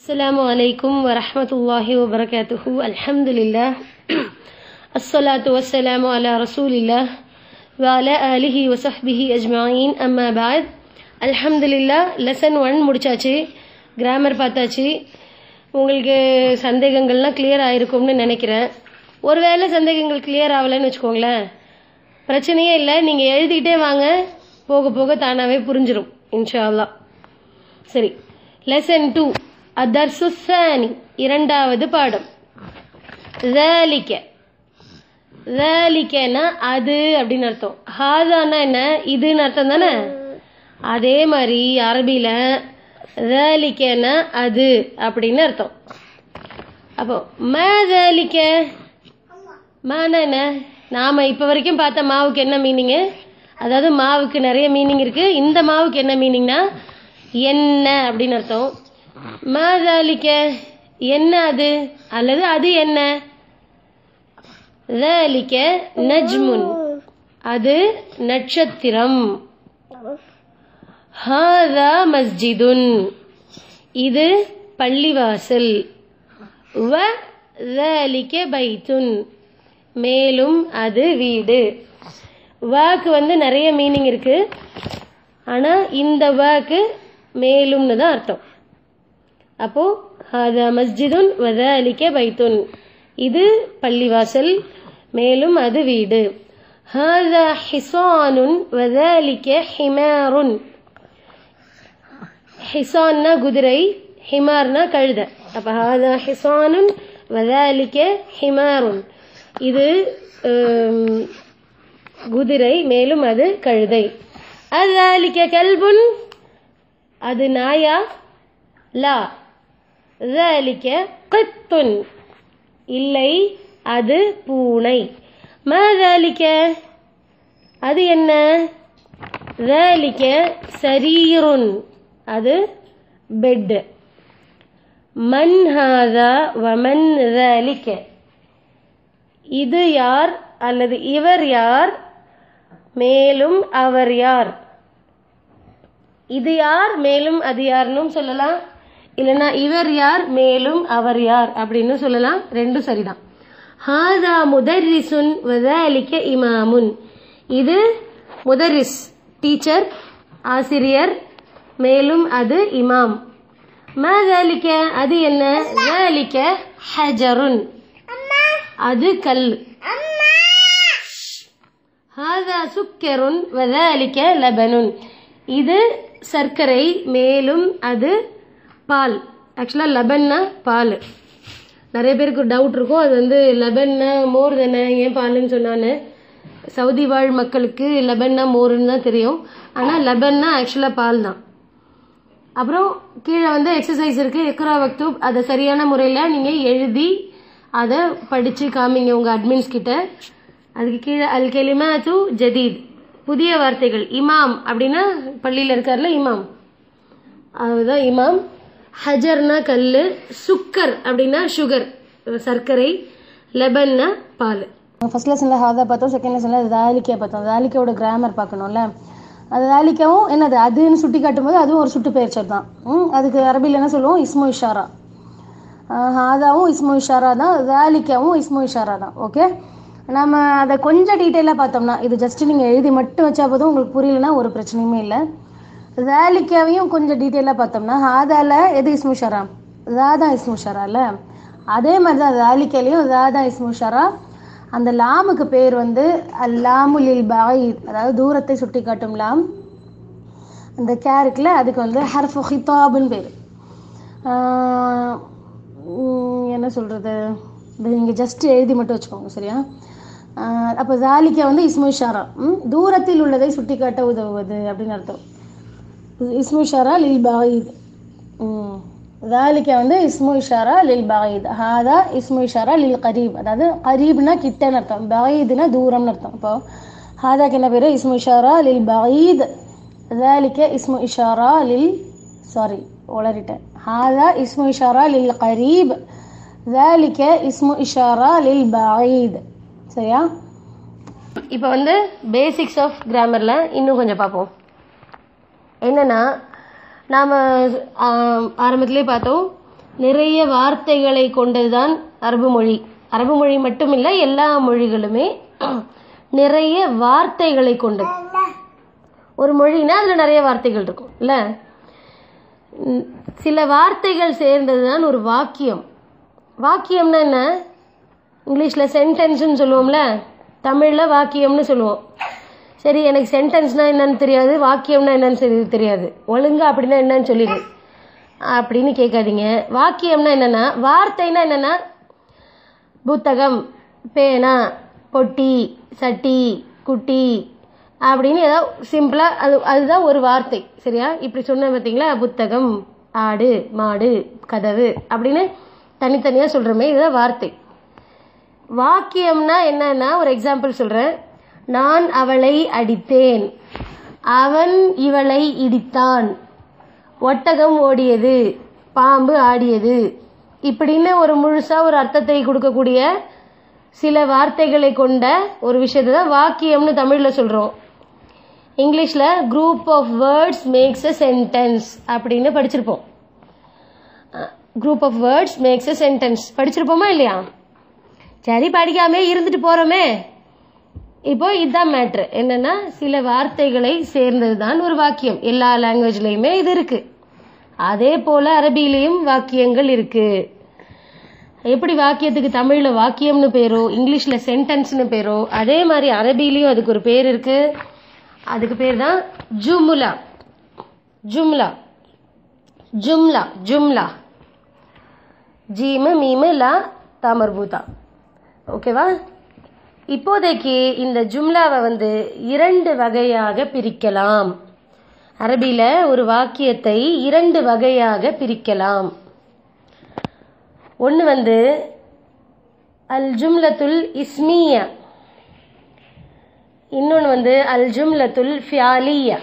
السلام عليكم ورحمة الله وبركاته الحمد لله الصلاة والسلام على رسول الله وعلى آله وصحبه أجمعين أما بعد الحمد لله lesson one முடிச்சாச்சு grammar பார்த்தாச்சு உங்களுக்கு சந்தேகங்கள்லாம் கிளியர் ஆயிருக்கும்னு நினைக்கிறேன் ஒருவேளை சந்தேகங்கள் கிளியர் ஆகலைன்னு வச்சுக்கோங்களேன் பிரச்சனையே இல்லை நீங்கள் எழுதிக்கிட்டே வாங்க போக போக தானாகவே புரிஞ்சிடும் இன்ஷா அல்லாஹ் சரி லெசன் டூ அதர்சு சானி இரண்டாவது பாடம் ذلك ذلكனா அது அப்படின்னு அர்த்தம் ஹாதானா என்ன இதுன்னு அர்த்தம் தானே அதே மாதிரி அரபியில ذلكனா அது அப்படின்னு அர்த்தம் அப்போ மா ذلك மானா என்ன நாம இப்ப வரைக்கும் பார்த்த மாவுக்கு என்ன மீனிங்கு அதாவது மாவுக்கு நிறைய மீனிங் இருக்கு இந்த மாவுக்கு என்ன மீனிங்னா என்ன அப்படின்னு அர்த்தம் மாதாலிக்க என்ன அது அல்லது அது என்ன ذلك நஜ்முன் அது நட்சத்திரம் ஹாதா மஸ்ஜிதுன் இது பள்ளிவாசல் வ ذلك பைத்துன் மேலும் அது வீடு வாக்கு வந்து நிறைய மீனிங் இருக்கு ஆனா இந்த வாக்கு மேலும்னு தான் அர்த்தம் அப்போ ஹாதா மஸ்ஜிதுன் வதாலிக்க பைத்துன் இது பள்ளிவாசல் மேலும் அது வீடு ஹாதா ஹிசானுன் வதாலிக்க ஹிமாருன் ஹிசான்னா குதிரை ஹிமார்னா கழுத அப்ப ஹாதா ஹிசானுன் வதாலிக்க ஹிமாருன் இது ஹம், குதிரை மேலும் அது கழுதை அதாலிக்க கல்புன் அது நாயா லா ذلك قط இல்லை அது பூனை ما ذلك அது என்ன ذلك سرير அது பெட் மன் ஹாதா வமன் ذلك இது யார் அல்லது இவர் யார் மேலும் அவர் யார் இது யார் மேலும் அது யாருன்னு சொல்லலாம் இல்லைன்னா இவர் யார் மேலும் அவர் யார் அப்படின்னு சொல்லலாம் ரெண்டும் சரிதான் ஹாதா முதர்ரிசுன் வதாலிக்க இமாமுன் இது முதரிஸ் டீச்சர் ஆசிரியர் மேலும் அது இமாம் மாதாலிக்க அது என்ன ذلك ஹஜருன் அது கல் ஹாதா சுக்கருன் வதாலிக்க லபனுன் இது சர்க்கரை மேலும் அது பால் ஆக்சுவலாக லெபன்னா பால் நிறைய பேருக்கு டவுட் இருக்கும் அது வந்து லெபன்னா மோர் தானே ஏன் பாலுன்னு சொன்னான்னு சவுதி வாழ் மக்களுக்கு லெபன்னா மோருன்னு தான் தெரியும் ஆனால் லெபன்னா ஆக்சுவலாக பால் தான் அப்புறம் கீழே வந்து எக்ஸசைஸ் இருக்கு இக்ரா வக்தூப் அதை சரியான முறையில் நீங்கள் எழுதி அதை படித்து காமிங்க உங்கள் அட்மின்ஸ் கிட்ட அதுக்கு கீழே அல் கெலிமாத்து ஜதீத் புதிய வார்த்தைகள் இமாம் அப்படின்னா பள்ளியில் இருக்கார்ல இமாம் அதுதான் இமாம் ஹஜர்னா கல் சுக்கர் அப்படின்னா சுகர் சர்க்கரை லெபன்னா பால் ஃபர்ஸ்ட் லெசனில் ஹாதா பார்த்தோம் செகண்ட் லெசனில் தாலிக்கா பார்த்தோம் தாலிக்காவோட கிராமர் பார்க்கணும்ல அது தாலிக்காவும் என்னது அதுன்னு சுட்டி காட்டும்போது அதுவும் ஒரு சுட்டு பெயர்ச்சொல் தான் ம், அதுக்கு அரபியில் என்ன சொல்லுவோம் இஸ்மு இஷாரா ஆஹ், ஹாதாவும் இஸ்மு இஷாரா தான் தாலிக்காவும் இஸ்மு இஷாரா தான் ஓகே நம்ம அதை கொஞ்சம் டீட்டெயிலாக பார்த்தோம்னா இது ஜஸ்ட் நீங்கள் எழுதி மட்டும் வச்சா போதும் உங்களுக்கு புரியலனா ஒரு பிரச்சனையுமே இல்லை தாலிக்காவையும் கொஞ்சம் டீட்டெயிலாக பார்த்தோம்னா ஹாதால எது இஸ்மு ஷரா தாதா இஸ்மு ஷரால அதே மாதிரி தான் தாலிக்காலையும் தாதா இஸ்மு ஷரா அந்த லாமுக்கு பேர் வந்து அல்லாமு லில் பாயித் அதாவது தூரத்தை சுட்டி காட்டும் லாம் அந்த கேருக்குல அதுக்கு வந்து ஹர்ஃபு ஹிதாப்னு பேர் ஆஹ் உம் என்ன சொல்கிறது இது நீங்கள் ஜஸ்ட் எழுதி மட்டும் வச்சுக்கோங்க சரியா ஆஹ் அப்போ தாலிக்கா வந்து இஸ்மு ஷாரா ம், தூரத்தில் உள்ளதை சுட்டி காட்ட உதவுவது அப்படின்னு அர்த்தம் இஸ்மு இஷாரா லில் பாயித் ம். ذلك வந்து இஸ்மு இஷாரா லில் பாயித் ஹாதா இஸ்மு இஷாரா லில் கரீப் அதாவது கரீப்னா கிட்டன்னு அர்த்தம் பாயித்னா தூரம்னு அர்த்தம் இப்போ ஹாதாக்கு என்ன பேர் இஸ்மு இஷாரா லில் பாயித் ذلك இஸ்மு இஷாரா லில் சாரி உளறிட்டேன் ஹாதா இஸ்மு இஷாரா லில் கரீப் ذلك இஸ்மு இஷாரா லில் பாயித் சரியா இப்போ வந்து பேசிக்ஸ் ஆஃப் கிராமரில் இன்னும் கொஞ்சம் பார்ப்போம் என்னன்னா நாம் ஆரம்பத்திலே பார்த்தோம் நிறைய வார்த்தைகளை கொண்டதுதான் அரபு மொழி அரபு மொழி மட்டுமில்லை எல்லா மொழிகளுமே நிறைய வார்த்தைகளை கொண்டது ஒரு மொழினா அதில் நிறைய வார்த்தைகள் இருக்கும் இல்லை சில வார்த்தைகள் சேர்ந்தது தான் ஒரு வாக்கியம் வாக்கியம்னா என்ன இங்கிலீஷில் சென்டென்ஸ்னு சொல்லுவோம்ல தமிழில் வாக்கியம்னு சொல்லுவோம் சரி எனக்கு சென்டென்ஸ்னால் என்னன்னு தெரியாது வாக்கியம்னா என்னன்னு சரி தெரியாது ஒழுங்கா அப்படின்னா என்னன்னு சொல்லிடு அப்படின்னு கேட்காதீங்க வாக்கியம்னா என்னென்னா வார்த்தைனா என்னென்னா புத்தகம் பேனா பொட்டி சட்டி குட்டி அப்படின்னு ஏதாவது சிம்பிளாக அது அதுதான் ஒரு வார்த்தை சரியா இப்படி சொன்ன பார்த்தீங்களா புத்தகம் ஆடு மாடு கதவு அப்படின்னு தனித்தனியாக சொல்கிறோமே இதுதான் வார்த்தை வாக்கியம்னா என்னன்னா ஒரு எக்ஸாம்பிள் சொல்கிறேன் நான் அவளை அடித்தேன் அவன் இவளை இடித்தான் ஒட்டகம் ஓடியது பாம்பு ஆடியது இப்படின்னு ஒரு முழுசாக ஒரு அர்த்தத்தை கொடுக்கக்கூடிய சில வார்த்தைகளை கொண்ட ஒரு விஷயத்தை தான் வாக்கியம்னு தமிழில் சொல்கிறோம் இங்கிலீஷில் group of words makes a sentence அப்படின்னு படிச்சிருப்போம் group of words makes a sentence படிச்சிருப்போமா இல்லையா சரி படிக்காமே இருந்துட்டு போகிறோமே இப்போ இதுதான் மேட்ரு என்னன்னா சில வார்த்தைகளை சேர்ந்தது தான் ஒரு வாக்கியம் எல்லா லாங்குவேஜ்லேயுமே இது இருக்கு அதே போல அரபியிலையும் வாக்கியங்கள் இருக்கு எப்படி வாக்கியத்துக்கு தமிழில் வாக்கியம்னு பேரோ இங்கிலீஷில் சென்டென்ஸ்னு பேரோ அதே மாதிரி அரபிலையும் அதுக்கு ஒரு பேர் இருக்கு அதுக்கு பேர் தான் ஜுமுலா ஜும்லா ஜும்லா ஜும்லா ஜீம மீம லா தாமர்பூதா ஓகேவா இப்போதைக்கு இந்த ஜும்லாவை வந்து இரண்டு வகையாக பிரிக்கலாம் அரபியில் ஒரு வாக்கியத்தை இரண்டு வகையாக பிரிக்கலாம் ஒன்று வந்து அல் ஜும்லத்துல் இஸ்மியா இன்னொன்று வந்து அல் ஜும்லத்துல் ஃபியாலியா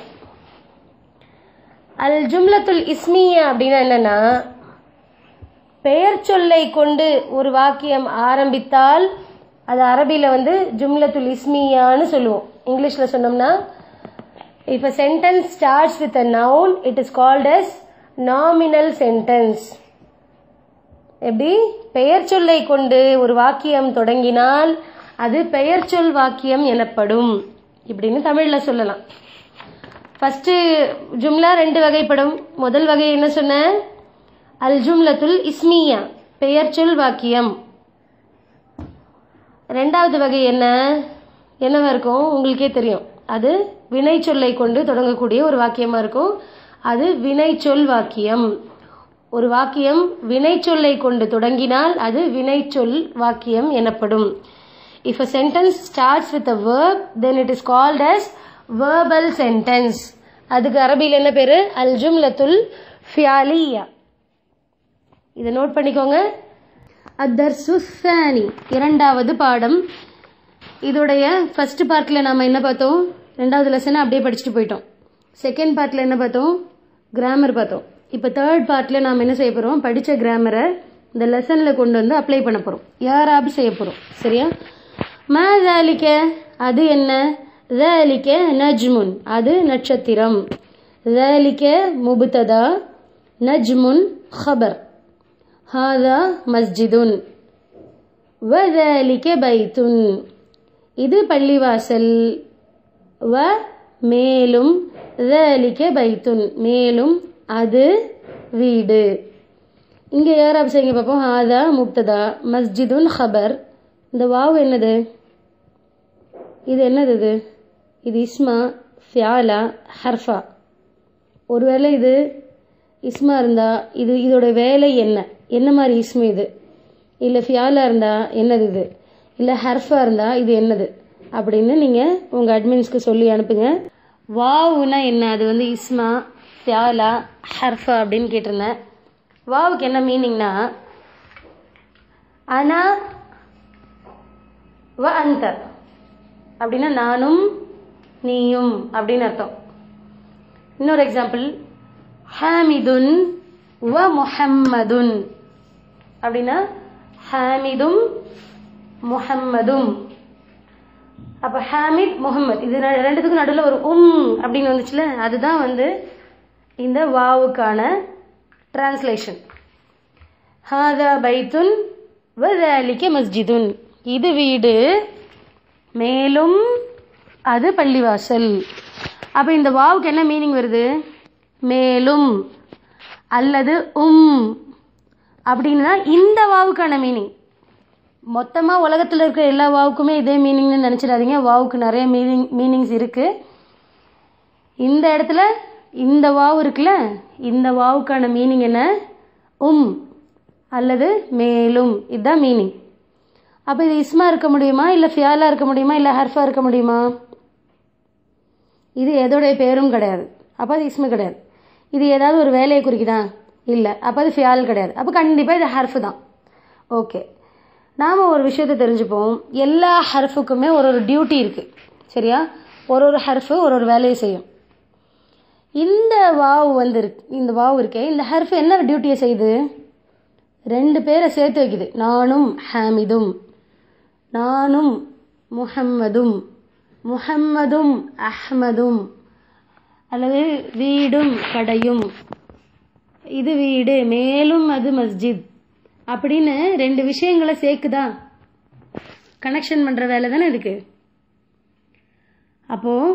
அல் ஜும்லத்துல் இஸ்மியா அப்படின்னா என்னன்னா பெயர் சொல்லை கொண்டு ஒரு வாக்கியம் ஆரம்பித்தால் அது அரபியில் வந்து ஜும்லத்துல் இஸ்மியான்னு சொல்லுவோம் இங்கிலீஷில் சொன்னோம்னா if a sentence starts with a noun it is called as nominal sentence எப்படி பெயர் சொல்லை கொண்டு ஒரு வாக்கியம் தொடங்கினால் அது பெயர் சொல் வாக்கியம் எனப்படும் இப்படின்னு தமிழில் சொல்லலாம் ஃபஸ்ட்டு ஜும்லா ரெண்டு வகைப்படும் முதல் வகை என்ன சொன்ன அல் ஜும்லத்துல் இஸ்மியா பெயர் சொல் வாக்கியம் ரெண்டாவது வகை என்ன என்னவா இருக்கும் உங்களுக்கே தெரியும் அது வினை சொல்லை கொண்டு தொடங்கக்கூடிய ஒரு வாக்கியமா இருக்கும் அது வினைச்சொல் வாக்கியம் ஒரு வாக்கியம் வினைச்சொல்லை கொண்டு தொடங்கினால் அது வினைச்சொல் வாக்கியம் எனப்படும் if a sentence starts with a verb then it is called as verbal sentence அதுக்கு அரபியில் என்ன பேரு அல் ஜும்லத்துல் ஃபியாலியா இதை நோட் பண்ணிக்கோங்க அத்தர்சு சானி இரண்டாவது பாடம் இதோடைய ஃபர்ஸ்ட் பார்ட்டில் நாம் என்ன பார்த்தோம் ரெண்டாவது லெசனை அப்படியே படிச்சுட்டு போயிட்டோம் செகண்ட் பார்ட்டில் என்ன பார்த்தோம் கிராமர் பார்த்தோம் இப்போ தேர்ட் பார்ட்டில் நாம் என்ன செய்ய போகிறோம் படித்த கிராமரை இந்த லெசனில் கொண்டு வந்து அப்ளை பண்ண போகிறோம் யாராவது செய்ய போகிறோம் சரியா மா தாலிக்க அது என்ன ذلك நஜ்முன் அது நட்சத்திரம் ذلك முபுத்ததா நஜ்முன் خبر ஹாதா மஸ்ஜிதுன் வதலிக்க பைத்துன் இது பள்ளிவாசல் வ மேலும் ذلك பைத்துன் மேலும் அது வீடு இங்கே யாராப் செய்யுங்க பார்ப்போம் ஹாதா முப்ததா மஸ்ஜிதுன் ஹபர் இந்த வாவ் என்னது இது என்னது இது இது இஸ்மா ஃபியாலா ஹர்ஃபா ஒருவேளை இது இஸ்மா இருந்தா இது இதோட வேலை என்ன என்ன மாதிரி இஸ்மு இது இல்லை ஃபியாலா இருந்தா என்னது இது இல்லை ஹர்ஃபா இருந்தா இது என்னது அப்படின்னு நீங்கள் உங்கள் அட்மின்ஸ்க்கு சொல்லி அனுப்புங்க வாவுனா என்ன அது வந்து இஸ்மா ஃபியாலா ஹர்ஃபா அப்படின்னு கேட்டிருந்தேன் வாவுக்கு என்ன மீனிங்னா அனா வ அந்த அப்படின்னா நானும் நீயும் அப்படின்னு அர்த்தம் இன்னொரு எக்ஸாம்பிள் ஹாமிதுன் வ முஹம்மதுன் அப்படின்னா ஹாமிதும் முஹம்மதும் அப்போ ஹாமித் முகமது இது ரெ- ரெண்டுத்துக்கும் நடுவில் ஒரு உம் அப்படின்னு வந்துச்சுல அதுதான் வந்து இந்த வாவுக்கான டிரான்ஸ்லேஷன் ஹாதா பைத்துன் வதாலிக்க மஸ்ஜிதுன் இது வீடு மேலும் அது பள்ளிவாசல் அப்போ இந்த வாவுக்கு என்ன மீனிங் வருது மேலும் அல்லது உம் அப்படின்னா இந்த வாவுக்கான மீனிங் மொத்தமாக உலகத்தில் இருக்கிற எல்லா வாவுக்குமே இதே மீனிங்னு நினச்சிடாதீங்க வாவுக்கு நிறைய மீனிங் மீனிங்ஸ் இருக்குது இந்த இடத்துல இந்த வாவு இருக்குல்ல இந்த வாவுக்கான மீனிங் என்ன உம் அல்லது மேலும் இதுதான் மீனிங் அப்போ இது இஸ்மா இருக்க முடியுமா இல்லை ஃபியாலா இருக்க முடியுமா இல்லை ஹர்ஃபா இருக்க முடியுமா இது எதோடைய பேரும் கிடையாது அப்போ அது இஸ்மு கிடையாது இது ஏதாவது ஒரு வேலையை குறிக்குதா இல்லை அப்போ அது ஃபியால் கிடையாது அப்போ கண்டிப்பாக இது ஹர்ஃபு தான் ஓகே நாம் ஒரு விஷயத்தை தெரிஞ்சுப்போம் எல்லா ஹர்ஃபுக்குமே ஒரு ஒரு டியூட்டி இருக்குது சரியா ஒரு ஒரு ஹர்ஃபு ஒரு ஒரு வேலையை செய்யும் இந்த வாவு வந்து இருக்கு இந்த வாவு இருக்கே இந்த ஹர்ஃப் என்ன டியூட்டியை செய்யுது ரெண்டு பேரை சேர்த்து வைக்குது நானும் ஹாமிதும் நானும் முஹம்மதும் முஹம்மதும் அஹ்மதும் அல்லது வீடும் கடையும் இது வீடு மேலும் அது மஸ்ஜித் அப்படின்னு ரெண்டு விஷயங்களை சேர்க்குதா கனெக்ஷன் பண்ணுற வேலை தானே இதுக்கு அப்போது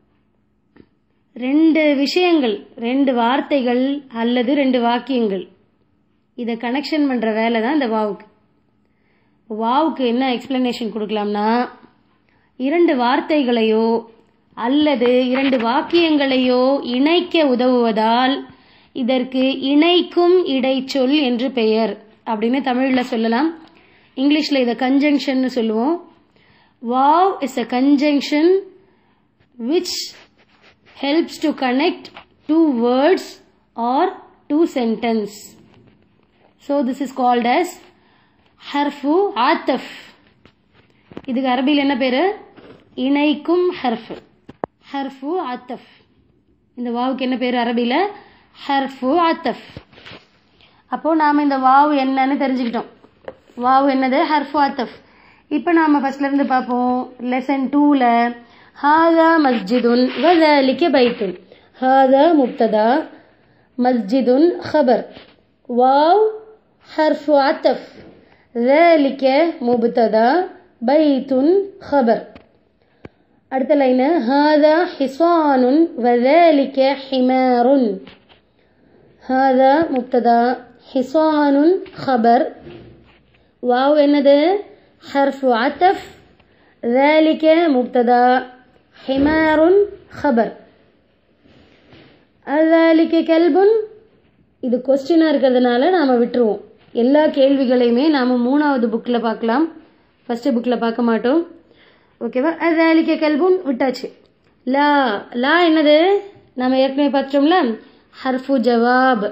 ரெண்டு விஷயங்கள் ரெண்டு வார்த்தைகள் அல்லது ரெண்டு வாக்கியங்கள் இதை கனெக்ஷன் பண்ணுற வேலை தான் இந்த வாவுக்கு வாவுக்கு என்ன எக்ஸ்பிளனேஷன் கொடுக்கலாம்னா இரண்டு வார்த்தைகளையோ அல்லது இரண்டு வாக்கியங்களையோ இணைக்க உதவுவதால் இதற்கு இணைக்கும் இடைச்சொல் என்று பெயர் அப்படின்னு தமிழில் சொல்லலாம் இங்கிலீஷில் இதை கன்ஜங்ஷன்னு சொல்லுவோம் வாவ் is a conjunction which helps to connect two words or two sentence. So this is called as ஹர்ஃபு ஆத்தஃப் இதுக்கு அரபியில் என்ன பேர் இணைக்கும் ஹர்ஃபு ஹர்ஃபு ஆத்தஃப் இந்த வாவுக்கு என்ன பேர் அரபியில் ஹர்ஃபு ஆத்தஃப் அப்போது நாம் இந்த வாவு என்னன்னு தெரிஞ்சுக்கிட்டோம் வாவு என்னது ஹர்ஃபு ஆத்தஃப் இப்போ நாம் ஃபஸ்ட்லேருந்து பார்ப்போம் லெசன் டூவில் هذا مسجد وذلك بيت هذا مبتدا مسجد خبر واو حرف عطف ذلك مبتدا بيت خبر அடுத்த லைனு هذا حصان وذلك حمار هذا مبتدا حصان خبر واو என்னது حرف عطف ذلك مبتدا حمار خبر ذلك كلب இது கொஸ்டினாக இருக்கிறதுனால நாம் விட்டுருவோம் எல்லா கேள்விகளையுமே நாம் மூணாவது புக்கில் பார்க்கலாம் ஃபஸ்ட்டு புக்கில் பார்க்க மாட்டோம் ஓகேவா ذلك கல்பும் விட்டாச்சு லா லா என்னது நம்ம ஏற்கனவே பார்த்துட்டோம்ல ஹர்ஃபு ஜவாப்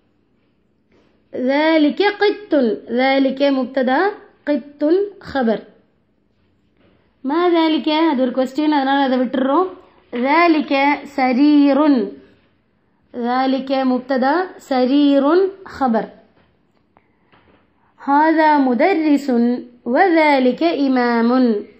ذلك قط ذلك مبتدا قط خبر ما ذلك அது ஒரு கொஸ்டின் அதனால் அதை விட்டுறோம் ذلك سرير ذلك مبتدا سرير خبر هذا مدرس وذلك إمام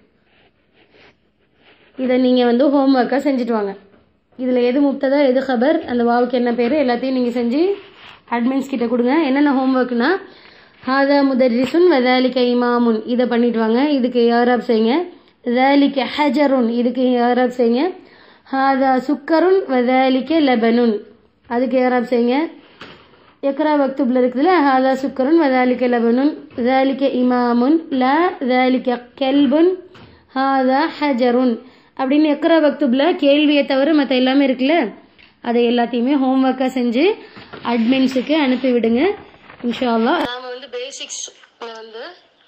இதை நீங்கள் வந்து ஹோம் ஒர்க்காக செஞ்சுட்டு வாங்க இதில் எது முப்ததா எது ஹபர் அந்த வாவுக்கு என்ன பேர் எல்லாத்தையும் நீங்கள் செஞ்சு அட்மின்ஸ் கிட்ட கொடுங்க என்னென்ன ஹோம் ஒர்க்னா ஹாதா முதர்ரிசுன் வதாலிக்க இமாமுன் இதை பண்ணிட்டு வாங்க இதுக்கு யாராப் செய்யுங்க ذلك ஹஜருன் இதுக்கு யாராப் செய்யுங்க ஹாதா சுக்கருன் வதாலிக்க லெபனுன் அதுக்கு யாராப் செய்யுங்க எக்ரா மக்தூப்ல இருக்குதுல ஹாதா சுக்கருன் வதாலிக்க லெபனுன் ذلك இமாமுன் லா ذلك கெல்புன் ஹாதா ஹஜருன் அப்படின்னு எக்ரா மக்தூப்ல கேள்வியை தவிர மற்ற எல்லாமே இருக்குல்ல அதை எல்லாத்தையுமே ஹோம் ஒர்க்காக செஞ்சு அட்மின்ஸுக்கு அனுப்பி விடுங்க இன்ஷா அல்லாஹ் நாம வந்து பேசிக்ஸ் வந்து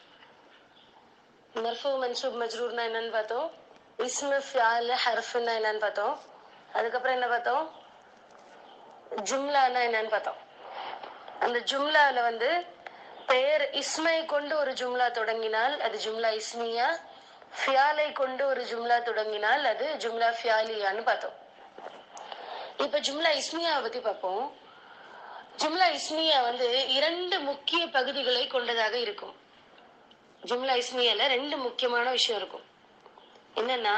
மர்ஃபு மன்சூப் மஜ்ரூர்னா என்னன்னு பார்த்தோம் இஸ்மு ஃபியால் ஹர்ஃப்னா என்னன்னு பார்த்தோம் அதுக்கப்புறம் என்ன பார்த்தோம் ஜும்லானா என்னன்னு பார்த்தோம் அந்த ஜும்லால வந்து பெயர் இஸ்மை கொண்டு ஒரு ஜும்லா தொடங்கினால் அது ஜும்லா இஸ்மியா ஃபியாலை கொண்டு ஒரு ஜும்லா தொடங்கினால் அது ஜும்லா ஃபியாலியான்னு பார்த்தோம் இப்ப ஜும்லா இஸ்மியாவை பத்தி பார்ப்போம் ஜும்லா இஸ்மியா வந்து இரண்டு முக்கிய பகுதிகளை கொண்டதாக இருக்கும் ஜும்லா இஸ்மியால ரெண்டு முக்கியமான விஷயம் இருக்கும் என்னன்னா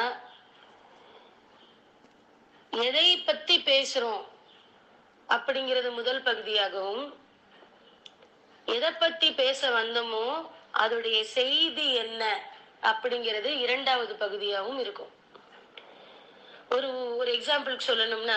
எதை பத்தி பேசுறோம் அப்படிங்கிறது முதல் பகுதியாகவும் எதை பத்தி பேச வந்தோமோ அதோடைய செய்தி என்ன அப்படிங்கிறது இரண்டாவது பகுதியாகவும் இருக்கும் ஒரு ஒரு எக்ஸாம்பிளுக்கு சொல்லணும்னா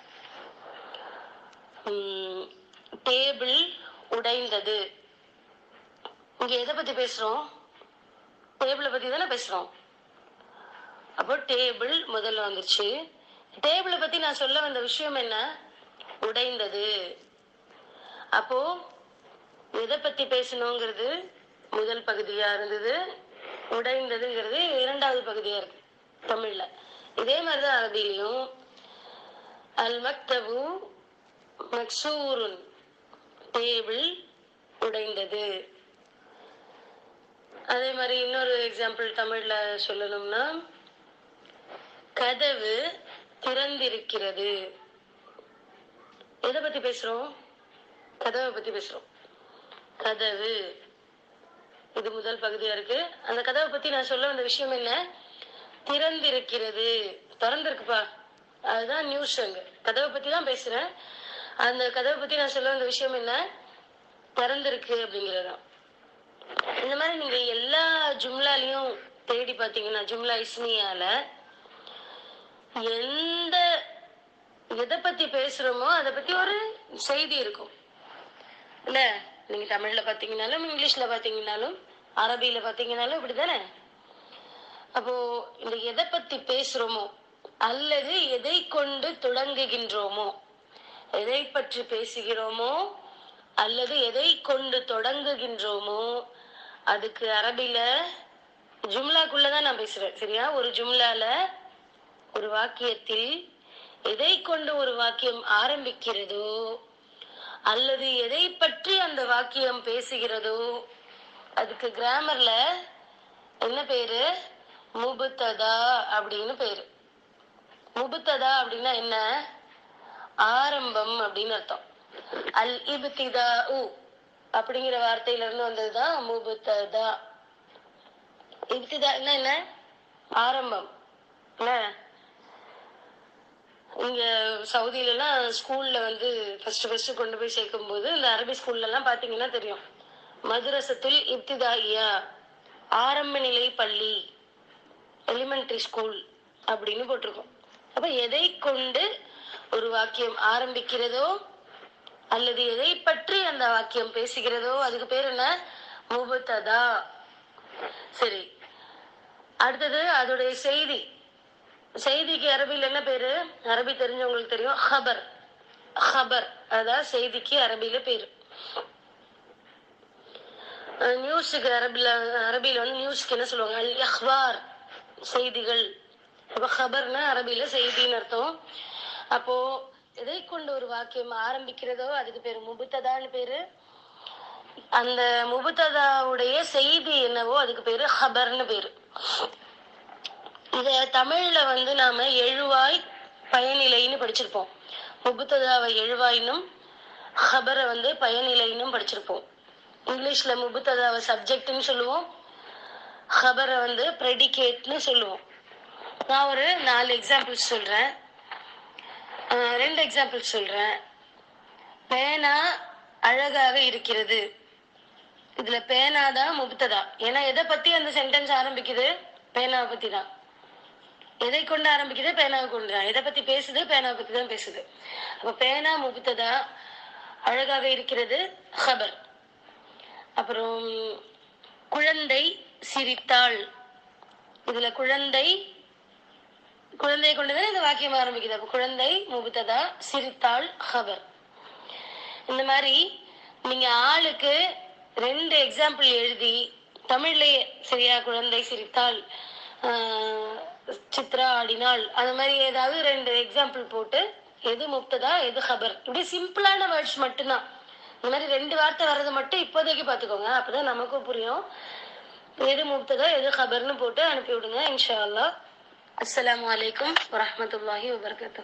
டேபிள் உடைந்தது இங்க எதை பத்தி பேசுறோம் டேபிளை பத்தி தானே பேசுறோம் அப்போ டேபிள் முதல்ல வந்துருச்சு டேபிளை பத்தி நான் சொல்ல வந்த விஷயம் என்ன உடைந்தது அப்போ எதை பத்தி பேசணுங்கிறது முதல் பகுதியா இருந்தது உடைந்ததுங்கிறது இரண்டாவது பகுதியா இருக்கு தமிழ்ல இதே மாதிரிதான் அரபிலையும் அல் மக்தபு மக்சூருன் டேபிள் உடைந்தது அதே மாதிரி இன்னொரு எக்ஸாம்பிள் தமிழ்ல சொல்லணும்னா கதவு திறந்திருக்கிறது எதை பத்தி பேசுறோம் கதவை பத்தி பேசுறோம் கதவு இது முதல் பகுதியா இருக்கு அந்த கதவை பத்தி நான் சொல்ல வந்த விஷயம் என்ன திறந்திருக்கிறது திறந்திருக்குப்பா அதுதான் நியூஸ் அங்க கதவை பத்தி தான் பேசுறேன் அந்த கதவை பத்தி நான் சொல்ல வந்த விஷயம் என்ன திறந்திருக்கு அப்படிங்கறதுதான் இந்த மாதிரி நீங்க எல்லா ஜும்லாலையும் தேடி பாத்தீங்கன்னா ஜும்லா இஸ்மியால எந்த எதை பத்தி பேசுறோமோ அதை பத்தி ஒரு செய்தி இருக்கும் இல்ல நீங்க தமிழ்ல பாத்தீங்கன்னாலும் இங்கிலீஷ்ல பாத்தீங்கன்னாலும் அரபியில பாத்தீங்கன்னாலும் இப்படிதானே அப்போ இந்த எதை பத்தி பேசுறோமோ அல்லது எதை கொண்டு தொடங்குகின்றோமோ எதை பற்றி பேசுகிறோமோ அல்லது எதை கொண்டு தொடங்குகின்றோமோ அதுக்கு அரபில ஜும்லாக்குள்ளதான் நான் பேசுறேன் சரியா ஒரு ஜும்லால ஒரு வாக்கியத்தில் எதை கொண்டு ஒரு வாக்கியம் ஆரம்பிக்கிறதோ அல்லது எதை பற்றி அந்த வாக்கியம் பேசுகிறதோ அதுக்கு கிராமர்ல என்ன பேரு முபுத்ததா அப்படின்னு பேரு முபுத்ததா அப்படின்னா என்ன ஆரம்பம் அப்படின்னு அர்த்தம் அல் இப்திதா அப்படிங்கிற வார்த்தையில இருந்து வந்ததுதான் முபுத்ததா இப்திதா என்ன ஆரம்பம் என்ன இங்க சவுதியில எல்லாம் ஸ்கூல்ல வந்து ஃபர்ஸ்ட் ஃபர்ஸ்ட் கொண்டு போய் சேர்க்கும் போது இந்த அரபி ஸ்கூல்ல எல்லாம் பாத்தீங்கன்னா தெரியும் மதுரசத்தில் இப்திதாயியா ஆரம்ப நிலை பள்ளி எலிமெண்டரி ஸ்கூல் அப்படின்னு போட்டிருக்கோம் அப்ப எதை கொண்டு ஒரு வாக்கியம் ஆரம்பிக்கிறதோ அல்லது எதை பற்றி அந்த வாக்கியம் பேசுகிறதோ அதுக்கு பேர் என்ன முபத்ததா சரி அடுத்தது அதோடைய செய்தி செய்திக்கு அரபியில் என்ன பேரு அரபி தெரிஞ்சவங்களுக்கு தெரியும் ஹபர் ஹபர் அதான் செய்திக்கு அரபியில பேரு நியூஸுக்கு அரபில அரபியில வந்து நியூஸ்க்கு என்ன சொல்லுவாங்க அல் அஹ்பார் செய்திகள் அப்ப ஹபர்னா அரபியில செய்தின்னு அர்த்தம் அப்போ எதை கொண்டு ஒரு வாக்கியம் ஆரம்பிக்கிறதோ அதுக்கு பேரு முபுத்ததான்னு பேரு அந்த முபுத்ததாவுடைய செய்தி என்னவோ அதுக்கு பேரு ஹபர்னு பேரு இத தமிழ்ல வந்து நாம எழுவாய் பயனிலைன்னு படிச்சிருப்போம் முபுத்ததாவை எழுவாயினும் ஹபரை வந்து பயனிலைன்னும் படிச்சிருப்போம் இங்கிலீஷ்ல முபுத்ததாவை சப்ஜெக்ட்னு சொல்லுவோம் ஹபரை வந்து ப்ரெடிகேட்னு சொல்லுவோம் நான் ஒரு நாலு எக்ஸாம்பிள்ஸ் சொல்றேன் அஹ் ரெண்டு எக்ஸாம்பிள்ஸ் சொல்றேன் பேனா அழகாக இருக்கிறது இதுல பேனா தான் முபுத்ததா ஏன்னா எதை பத்தி அந்த சென்டென்ஸ் ஆரம்பிக்குது பேனாவை பத்தி தான் எதை கொண்டு ஆரம்பிக்குது பேனாவை கொண்டு தான் எதை பத்தி பேசுது பேனாவை பத்தி தான் பேசுது அப்ப பேனா முபுத்ததா அழகாக இருக்கிறது ஹபர் அப்புறம் குழந்தை சிரித்தாள் இதுல குழந்தை குழந்தையை கொண்டுதான் இந்த வாக்கியம் ஆரம்பிக்குது அப்ப குழந்தை முபுத்ததா சிரித்தாள் ஹபர் இந்த மாதிரி நீங்க ஆளுக்கு ரெண்டு எக்ஸாம்பிள் எழுதி தமிழ்லயே சரியா குழந்தை சிரித்தாள் ஆஹ், சித்ரா ஆடினாள் அந்த மாதிரி ஏதாவது ரெண்டு எக்ஸாம்பிள் போட்டு எது முப்ததா எது ஹபர் இப்படி சிம்பிளான வேர்ட்ஸ் மட்டும்தான் இந்த மாதிரி ரெண்டு வார்த்தை வர்றது மட்டும் இப்போதைக்கு பாத்துக்கோங்க அப்பதான் நமக்கும் புரியும் எது முப்ததா எது ஹபர்னு போட்டு அனுப்பி விடுங்க இன்ஷா அல்லாஹ் அஸ்ஸலாமு அலைக்கும் வரஹ்மத்துல்லாஹி வபரகாத்துஹு